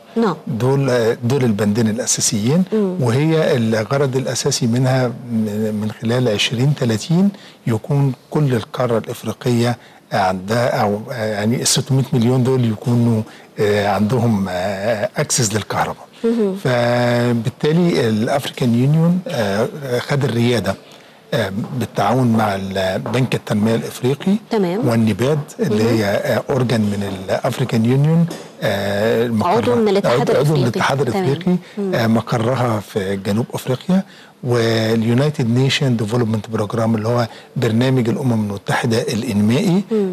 نعم دول دول البندين الاساسيين وهي الغرض الاساسي منها من من خلال 2030 يكون كل القاره الافريقيه عندها او يعني ال 600 مليون دول يكونوا آه، عندهم اكسس للكهرباء فبالتالي الافريكان يونيون خد الرياده آه، بالتعاون مع ال- بنك التنميه الافريقي تمام. والنباد اللي هي آه، اورجان من الافريكان يونيون آه، المقر- عضو من الاتحاد عضو- عضو الإفريقي. من الاتحاد تمام. الافريقي آه، مقرها في جنوب افريقيا واليونايتد نيشن ديفلوبمنت بروجرام اللي هو برنامج الامم المتحده الانمائي آه،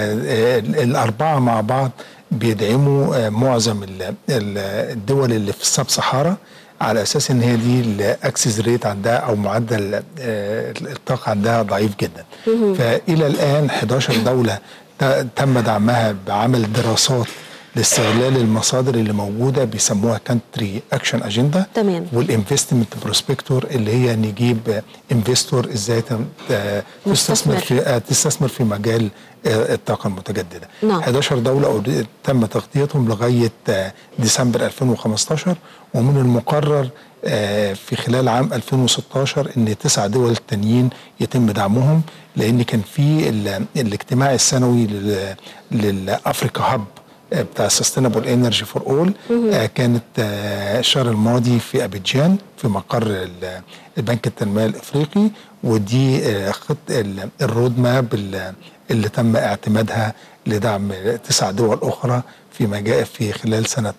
آه، الاربعه مع بعض بيدعموا آه، معظم ال- ال- الدول اللي في السب صحارى على اساس ان هي دي الاكسس ريت عندها او معدل آه، الطاقه عندها ضعيف جدا فالى الان 11 دوله ت- تم دعمها بعمل دراسات لاستغلال المصادر اللي موجوده بيسموها كانتري اكشن اجندا تمام. والانفستمنت بروسبكتور اللي هي نجيب انفستور ازاي تم- آه، مستثمر. تستثمر في آه، تستثمر في مجال آه، الطاقه المتجدده نعم. 11 دوله أوريدي تم تغطيتهم لغايه آه، ديسمبر 2015 ومن المقرر آه، في خلال عام 2016 ان تسع دول تانيين يتم دعمهم لان كان في ال- الاجتماع السنوي لل- للافريكا هاب آه، بتاع سستينابل انرجي فور اول كانت آه، الشهر الماضي في ابيجان في مقر ال- البنك التنميه الافريقي ودي آه، خط ال- الرود ماب اللي اللي تم اعتمادها لدعم تسع دول اخرى في مجال في خلال سنه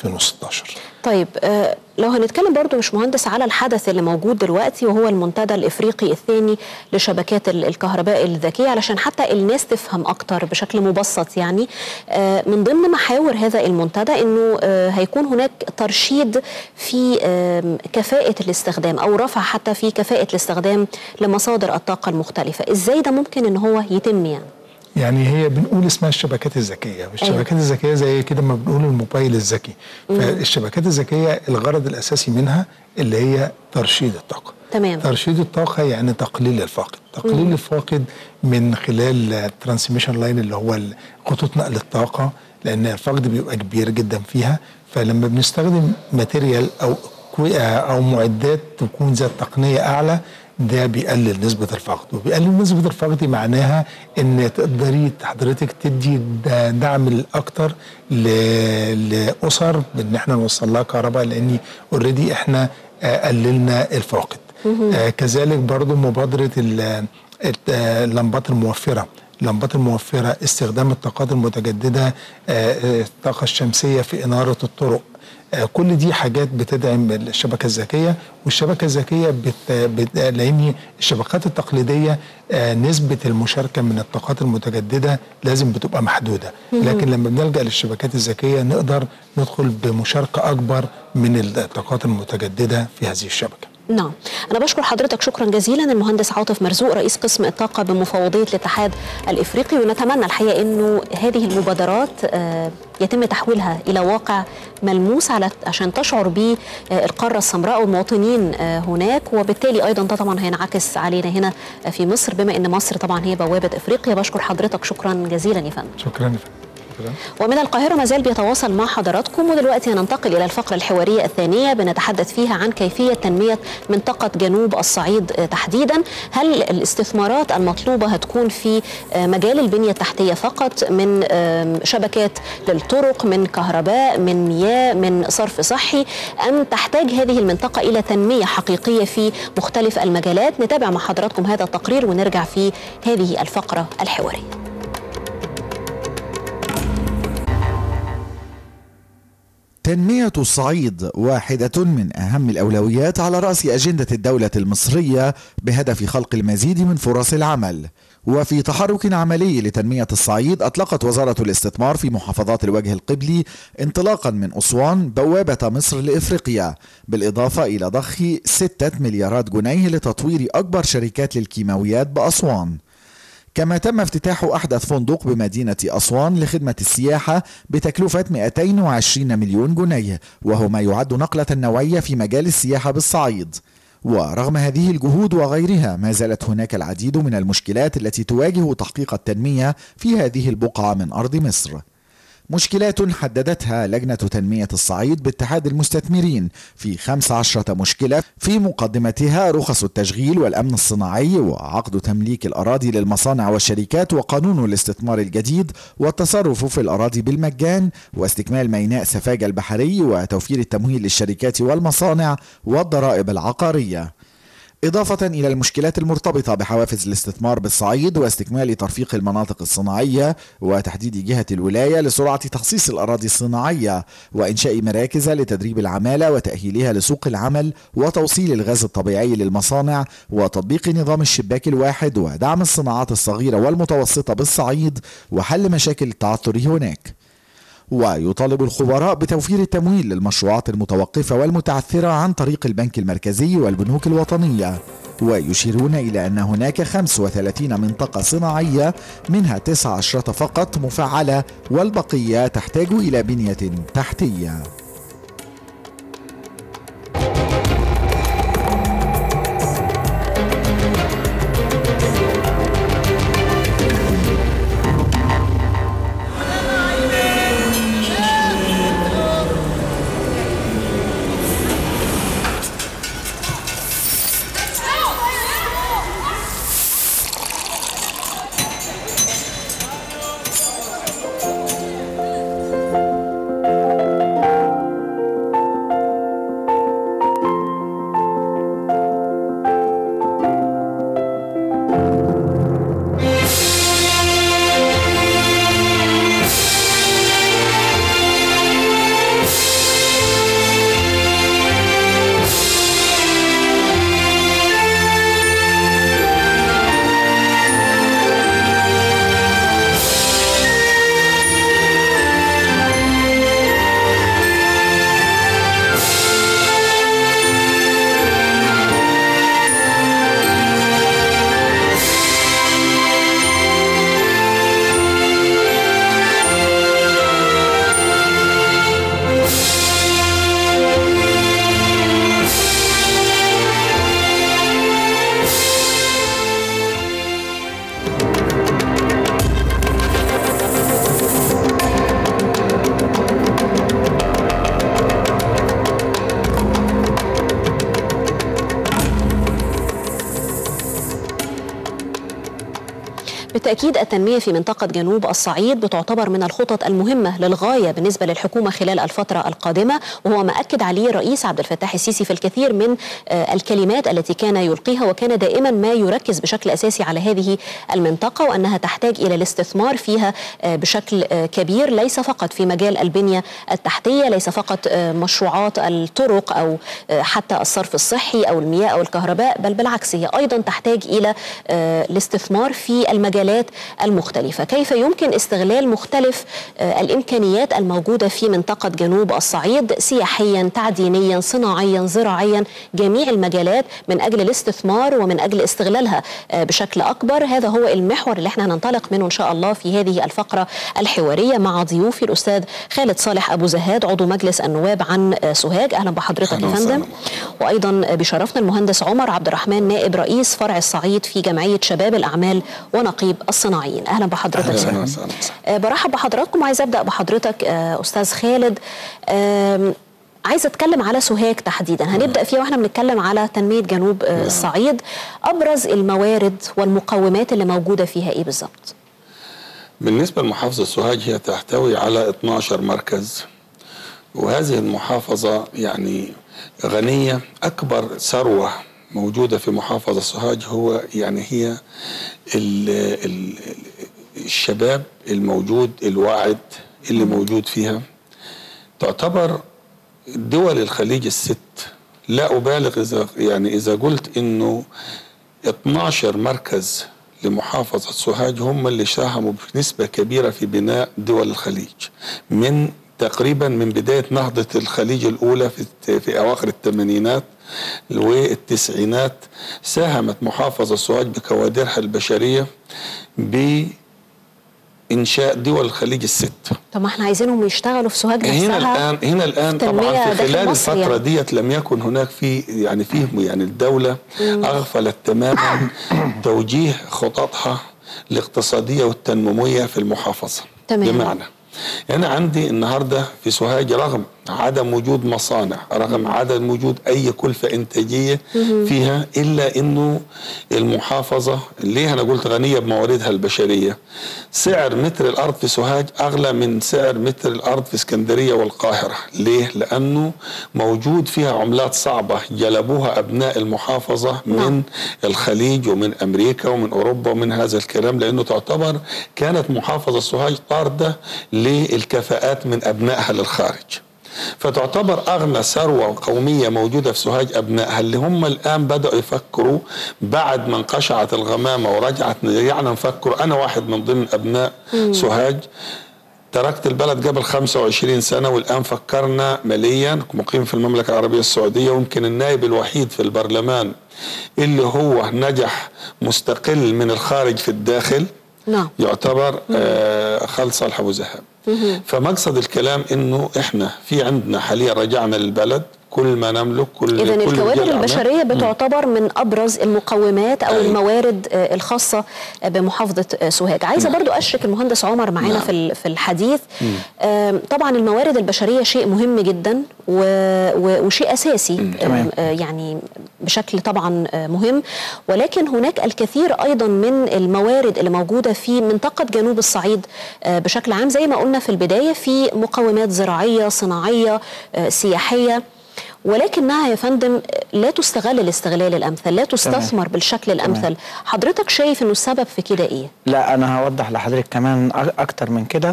2016 طيب آه، لو هنتكلم برضو مش مهندس على الحدث اللي موجود دلوقتي وهو المنتدى الافريقي الثاني لشبكات ال- الكهرباء الذكيه علشان حتى الناس تفهم اكتر بشكل مبسط يعني آه، من ضمن محاور هذا المنتدى انه آه، هيكون هناك ترشيد في آم، كفاءه الاستخدام او رفع حتى في كفاءه الاستخدام لمصادر الطاقه المختلفه ازاي ده ممكن ان هو يتم يعني يعني هي بنقول اسمها الشبكات الذكيه والشبكات الذكيه زي كده ما بنقول الموبايل الذكي فالشبكات الذكيه الغرض الاساسي منها اللي هي ترشيد الطاقه تمام. ترشيد الطاقه يعني تقليل الفاقد تقليل الفاقد من خلال الترانسميشن لاين اللي هو خطوط نقل الطاقه لان الفقد بيبقى كبير جدا فيها فلما بنستخدم ماتيريال او كوي- او معدات تكون ذات تقنيه اعلى ده بيقلل نسبة الفقد وبيقلل نسبة الفقد معناها ان تقدري حضرتك تدي د- دعم الاكتر ل- لاسر بان احنا نوصل لها كهرباء لان اوريدي احنا آه، قللنا الفاقد آه، كذلك برضو مبادرة ال- الت- آه، اللمبات الموفرة اللمبات الموفرة استخدام الطاقات المتجددة آه، آه، الطاقة الشمسية في إنارة الطرق آه، كل دي حاجات بتدعم الشبكة الذكية والشبكة الذكية بت... بت... لأن الشبكات التقليدية آه، نسبة المشاركة من الطاقات المتجددة لازم بتبقى محدودة لكن لما بنلجأ للشبكات الذكية نقدر ندخل بمشاركة أكبر من الطاقات المتجددة في هذه الشبكة نعم أنا بشكر حضرتك شكرا جزيلا المهندس عاطف مرزوق رئيس قسم الطاقة بمفوضية الاتحاد الإفريقي ونتمنى الحقيقة أنه هذه المبادرات آه، يتم تحويلها إلى واقع ملموس على عشان تشعر به آه، القارة السمراء والمواطنين آه، هناك وبالتالي أيضا ده طبعا هينعكس علينا هنا آه، في مصر بما أن مصر طبعا هي بوابة إفريقيا بشكر حضرتك شكرا جزيلا يا فندم شكرا يا فندم. شكرا ومن القاهرة ما زال بيتواصل مع حضراتكم ودلوقتي هننتقل إلى الفقرة الحوارية الثانية بنتحدث فيها عن كيفية تنمية منطقة جنوب الصعيد آه، تحديدا هل الاستثمارات المطلوبة هتكون في آه، مجال البنية التحتية فقط من آم، شبكات للطرق من كهرباء من مياه من صرف صحي أم تحتاج هذه المنطقة إلى تنمية حقيقية في مختلف المجالات نتابع مع حضراتكم هذا التقرير ونرجع في هذه الفقرة الحوارية تنمية الصعيد واحدة من أهم الأولويات على رأس أجندة الدولة المصرية بهدف خلق المزيد من فرص العمل. وفي تحرك عملي لتنمية الصعيد أطلقت وزارة الاستثمار في محافظات الوجه القبلي انطلاقا من أسوان بوابة مصر لإفريقيا بالإضافة إلى ضخ ستة مليارات جنيه لتطوير أكبر شركات للكيماويات بأسوان. كما تم افتتاح أحدث فندق بمدينة أسوان لخدمة السياحة بتكلفة 220 مليون جنيه وهو ما يعد نقلة نوعية في مجال السياحة بالصعيد ورغم هذه الجهود وغيرها ما زالت هناك العديد من المشكلات التي تواجه تحقيق التنمية في هذه البقعة من أرض مصر مشكلات حددتها لجنة تنمية الصعيد باتحاد المستثمرين في 15 مشكلة في مقدمتها رخص التشغيل والأمن الصناعي وعقد تمليك الأراضي للمصانع والشركات وقانون الاستثمار الجديد والتصرف في الأراضي بالمجان واستكمال ميناء سفاجة البحري وتوفير التمويل للشركات والمصانع والضرائب العقارية إضافة إلى المشكلات المرتبطة بحوافز الاستثمار بالصعيد واستكمال ترفيق المناطق الصناعية وتحديد جهة الولاية لسرعة تخصيص الأراضي الصناعية وإنشاء مراكز لتدريب العمالة وتأهيلها لسوق العمل وتوصيل الغاز الطبيعي للمصانع وتطبيق نظام الشباك الواحد ودعم الصناعات الصغيرة والمتوسطة بالصعيد وحل مشاكل التعثر هناك ويطالب الخبراء بتوفير التمويل للمشروعات المتوقفة والمتعثرة عن طريق البنك المركزي والبنوك الوطنية ويشيرون إلى أن هناك 35 منطقة صناعية منها 19 فقط مفعلة والبقية تحتاج إلى بنية تحتية بالتأكيد التنمية في منطقة جنوب الصعيد بتعتبر من الخطط المهمة للغاية بالنسبة للحكومة خلال الفترة القادمة وهو ما أكد عليه الرئيس عبد الفتاح السيسي في الكثير من آه، الكلمات التي كان يلقيها وكان دائما ما يركز بشكل أساسي على هذه المنطقة وأنها تحتاج إلى الاستثمار فيها آه، بشكل آه، كبير ليس فقط في مجال البنية التحتية ليس فقط آه، مشروعات الطرق أو آه، حتى الصرف الصحي أو المياه أو الكهرباء بل بالعكس هي أيضا تحتاج إلى آه، الاستثمار في المجالات المختلفة كيف يمكن استغلال مختلف آه، الإمكانيات الموجودة في منطقة جنوب الصعيد سياحيا تعدينيا صناعيا زراعيا جميع المجالات من أجل الاستثمار ومن أجل استغلالها آه، بشكل أكبر هذا هو المحور اللي احنا هننطلق منه إن شاء الله في هذه الفقرة الحوارية مع ضيوفي الأستاذ خالد صالح أبو زهاد عضو مجلس النواب عن آه، سوهاج أهلا بحضرتك يا أهلا فندم وسهلا. وايضا بشرفنا المهندس عمر عبد الرحمن نائب رئيس فرع الصعيد في جمعيه شباب الاعمال ونقيب الصناعيين اهلا بحضرتك أهلا فندم. وسهلا. آه، برحب بحضراتكم وعايز ابدا بحضرتك آه، استاذ خالد آم، عايزه اتكلم على سوهاج تحديدا هنبدا فيها واحنا بنتكلم على تنميه جنوب آه، الصعيد ابرز الموارد والمقومات اللي موجوده فيها ايه بالظبط بالنسبة لمحافظة سوهاج هي تحتوي على 12 مركز وهذه المحافظة يعني غنية أكبر ثروة موجودة في محافظة سوهاج هو يعني هي ال ال الشباب الموجود الواعد اللي موجود فيها تعتبر دول الخليج الست لا أبالغ إذا يعني إذا قلت إنه 12 مركز لمحافظة سوهاج هم اللي ساهموا بنسبة كبيرة في بناء دول الخليج من تقريبا من بداية نهضة الخليج الأولى في, في أواخر الثمانينات والتسعينات ساهمت محافظة سوهاج بكوادرها البشرية بإنشاء دول الخليج الست طب ما احنا عايزينهم يشتغلوا في سوهاج هنا نفسها الان هنا الان تنمية طبعا في داخل خلال مصر الفتره يعني. ديت لم يكن هناك في يعني فيه يعني الدوله اغفلت تماما توجيه خططها الاقتصاديه والتنمويه في المحافظه تمام. بمعنى أنا عندي النهاردة في سوهاج رغم عدم وجود مصانع رغم عدم وجود أي كلفة إنتاجية فيها إلا أنه المحافظة ليه أنا قلت غنية بمواردها البشرية سعر متر الأرض في سوهاج أغلى من سعر متر الأرض في اسكندرية والقاهرة ليه؟ لأنه موجود فيها عملات صعبة جلبوها أبناء المحافظة من نعم. الخليج ومن أمريكا ومن أوروبا ومن هذا الكلام لأنه تعتبر كانت محافظة سوهاج طاردة للكفاءات من أبنائها للخارج فتعتبر أغنى ثروة قومية موجودة في سوهاج أبنائها اللي هم الآن بدأوا يفكروا بعد ما انقشعت الغمامة ورجعت رجعنا نفكر أنا واحد من ضمن أبناء سوهاج تركت البلد قبل 25 سنة والآن فكرنا ماليا مقيم في المملكة العربية السعودية ويمكن النائب الوحيد في البرلمان اللي هو نجح مستقل من الخارج في الداخل نعم يعتبر آه خالد صالح ابو ذهب فمقصد الكلام انه احنا في عندنا حاليا رجعنا للبلد كل ما نملك كل إذا كل الكوادر رجال أعمال. البشرية بتعتبر من أبرز المقومات أو أيوة. الموارد آه، الخاصة آه، بمحافظة آه، سوهاج عايزة برضو أشرك المهندس عمر معانا نعم. في ال- في الحديث آم، طبعا الموارد البشرية شيء مهم جدا و- و- وشيء أساسي تمام. آه، يعني بشكل طبعا آه، مهم ولكن هناك الكثير أيضا من الموارد اللي موجودة في منطقة جنوب الصعيد آه، بشكل عام زي ما قلنا في البداية في مقومات زراعية صناعية آه، سياحية ولكنها يا فندم لا تستغل الاستغلال الامثل لا تستثمر بالشكل الامثل حضرتك شايف انه السبب في كده ايه لا انا هوضح لحضرتك كمان أ- اكتر من كده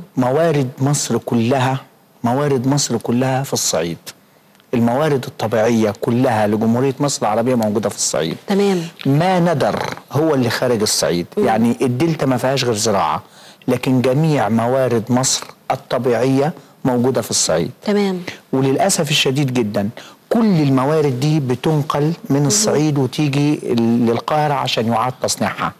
موارد مصر كلها موارد مصر كلها في الصعيد الموارد الطبيعيه كلها لجمهوريه مصر العربيه موجوده في الصعيد تمام ما ندر هو اللي خارج الصعيد يعني الدلتا ما فيهاش غير زراعه لكن جميع موارد مصر الطبيعيه موجوده في الصعيد تمام وللاسف الشديد جدا كل الموارد دي بتنقل من الصعيد وتيجي للقاهره عشان يعاد تصنيعها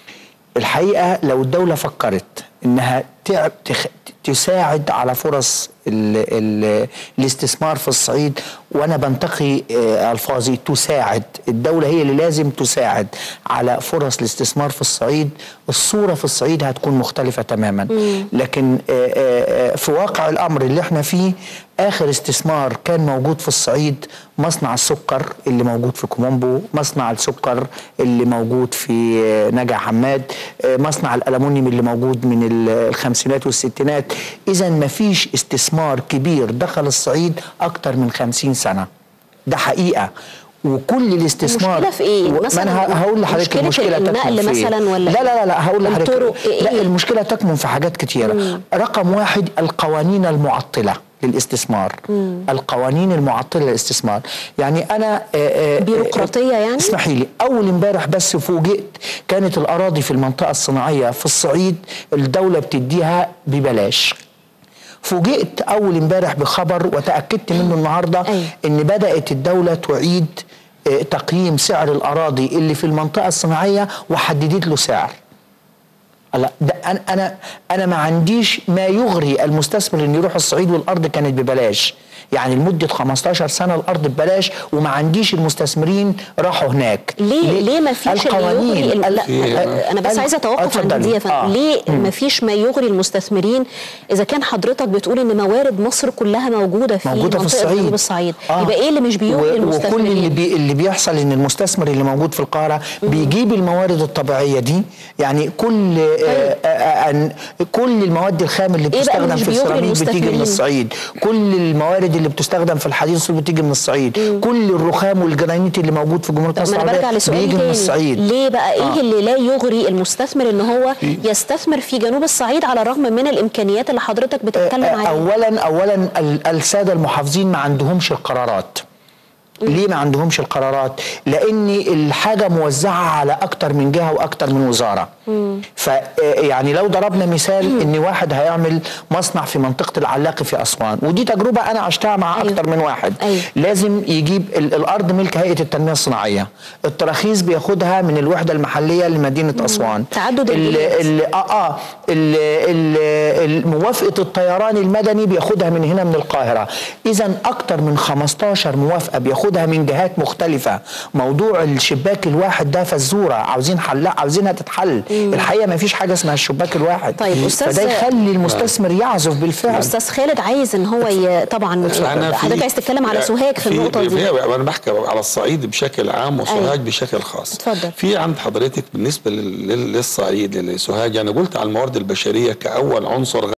الحقيقه لو الدوله فكرت انها تعب تخ... تساعد على فرص ال... ال... الاستثمار في الصعيد وانا بنتقي آه، الفاظي تساعد الدوله هي اللي لازم تساعد على فرص الاستثمار في الصعيد الصوره في الصعيد هتكون مختلفه تماما لكن آه، آه، آه، في واقع الامر اللي احنا فيه اخر استثمار كان موجود في الصعيد مصنع السكر اللي موجود في كومومبو مصنع السكر اللي موجود في آه، نجع حماد آه، مصنع الالومنيوم اللي موجود من ال- الخمسينات والستينات اذا ما فيش استثمار كبير دخل الصعيد اكتر من خمسين سنه ده حقيقه وكل الاستثمار المشكلة في إيه؟ و- ما مثلاً انا هقول لحضرتك مشكلة المشكله النقل تكمن في إيه؟ مثلاً ولا لا لا لا, لا هقول لحضرتك الطرق إيه؟ لا المشكله تكمن في حاجات كتيره رقم واحد القوانين المعطله للاستثمار القوانين المعطله للاستثمار يعني انا آه، آه، بيروقراطية يعني؟ اسمحي لي اول امبارح بس فوجئت كانت الاراضي في المنطقه الصناعيه في الصعيد الدوله بتديها ببلاش فوجئت اول امبارح بخبر وتاكدت منه النهارده أيوة. ان بدات الدوله تعيد آه، تقييم سعر الاراضي اللي في المنطقه الصناعيه وحددت له سعر لا ده انا انا انا ما عنديش ما يغري المستثمر انه يروح الصعيد والارض كانت ببلاش يعني لمده 15 سنه الارض ببلاش وما عنديش المستثمرين راحوا هناك ليه ليه ما فيش اللي يغري الم... لا في- انا بس ال- عايزه اتوقف عند اتفضلي. دي يا فندم آه. ليه ما فيش ما يغري المستثمرين اذا كان حضرتك بتقول ان موارد مصر كلها موجوده في موجوده في منطقه الصعيد جنوب الصعيد آه. يبقى ايه اللي مش بيغري و- وكل المستثمرين اللي بي اللي بيحصل ان المستثمر اللي موجود في القاهره بيجيب الموارد الطبيعيه دي يعني كل آه آه آه كل المواد الخام اللي إيه بقى اللي بتستخدم مش في بيغري السيراميك بتيجي من المستثمرين؟ الصعيد كل الموارد اللي بتستخدم في الحديد الصلب بتيجي من الصعيد كل الرخام والجرانيت اللي موجود في جمهوريه طب مصر ما انا برجع العربيه لسؤالي بيجي من تاني الصعيد ليه بقى ايه آه. اللي لا يغري المستثمر ان هو يستثمر في جنوب الصعيد على الرغم من الامكانيات اللي حضرتك بتتكلم آه، عليها اولا اولا ال- الساده المحافظين ما عندهمش القرارات ليه ما عندهمش القرارات لان الحاجه موزعه على اكتر من جهه واكتر من وزاره ف يعني لو ضربنا مثال ان واحد هيعمل مصنع في منطقه العلاقي في اسوان ودي تجربه انا عشتها مع أيوة. اكتر من واحد أيوة. لازم يجيب ال- الارض ملك هيئه التنميه الصناعيه التراخيص بياخدها من الوحده المحليه لمدينه اسوان تعدد ال- الجهات. ال- اه اه ال- ال- ال- موافقه الطيران المدني بياخدها من هنا من القاهره اذا اكتر من 15 موافقه بياخدها بناخدها من جهات مختلفه موضوع الشباك الواحد ده فزوره عاوزين حل عاوزينها تتحل الحقيقه ما فيش حاجه اسمها الشباك الواحد طيب، أستاذ- فده يخلي المستثمر يعزف بالفعل استاذ خالد عايز ان هو ي... طبعا أنا في- حضرتك عايز تتكلم على سوهاج في النقطه دي في انا بحكي على الصعيد بشكل عام وسوهاج أيوة. بشكل خاص اتفضل. في عند حضرتك بالنسبه لل- لل- للصعيد لسوهاج انا قلت على الموارد البشريه كاول عنصر